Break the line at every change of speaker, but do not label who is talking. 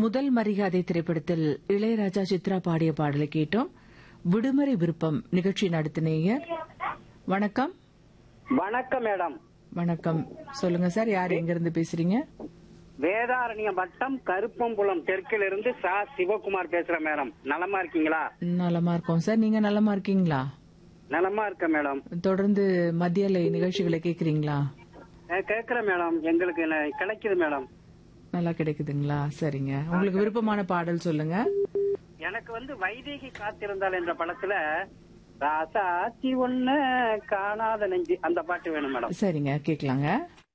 முதல் மரியாதை திரைப்படத்தில் இளையராஜா சித்ரா பாடிய பாடலை கேட்டோம் விடுமுறை விருப்பம் நிகழ்ச்சி நடத்தினேயர் வணக்கம்
வணக்கம் மேடம்
வணக்கம் சொல்லுங்க சார் யார் எங்க இருந்து பேசுறீங்க
வேதாரண்ய வட்டம் கருப்பம்புலம் தெற்கில் இருந்து சா சிவகுமார் பேசுறேன் மேடம் நலமா இருக்கீங்களா
நலமா இருக்கோம் சார் நீங்க நலமா இருக்கீங்களா
நலமா இருக்க மேடம்
தொடர்ந்து மத்திய அலை நிகழ்ச்சிகளை கேக்குறீங்களா
அஹ் கேக்குறேன் மேடம் எங்களுக்கு ந- கிடைக்குது மேடம்
நல்லா கிடைக்குதுங்களா சரிங்க உங்களுக்கு விருப்பமான பாடல் சொல்லுங்க
எனக்கு வந்து வைதேகி காத்திருந்தால் என்ற படத்துல ராசாத்தி ஒண்ணு காணாத நெஞ்சு அந்த பாட்டு வேணும் மேடம்
சரிங்க கேக்கலாங்க